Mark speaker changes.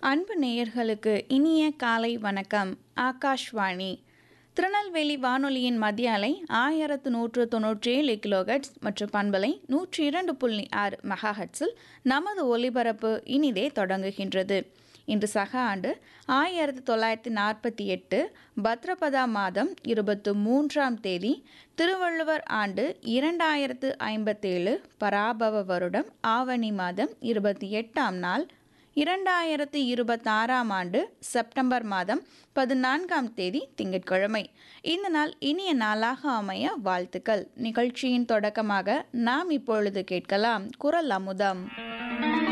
Speaker 1: அன்பு நேயர்களுக்கு இனிய காலை வணக்கம் ஆகாஷ்வாணி திருநெல்வேலி வானொலியின் மத்திய அலை ஆயிரத்து நூற்று தொன்னூற்றி ஏழு கிலோஹெட்ஸ் மற்றும் பண்பலை நூற்றி இரண்டு புள்ளி ஆறு மெகாஹெட்ஸில் நமது ஒலிபரப்பு இனிதே தொடங்குகின்றது இன்று சக ஆண்டு ஆயிரத்தி தொள்ளாயிரத்தி நாற்பத்தி எட்டு பத்ரபதா மாதம் இருபத்து மூன்றாம் தேதி திருவள்ளுவர் ஆண்டு இரண்டாயிரத்து ஐம்பத்தேழு பராபவ வருடம் ஆவணி மாதம் இருபத்தி எட்டாம் நாள் இரண்டாயிரத்து இருபத்தாறாம் ஆண்டு செப்டம்பர் மாதம் பதினான்காம் தேதி திங்கட்கிழமை இந்த நாள் இனிய நாளாக அமைய வாழ்த்துக்கள் நிகழ்ச்சியின் தொடக்கமாக நாம் இப்பொழுது கேட்கலாம் குரல் அமுதம்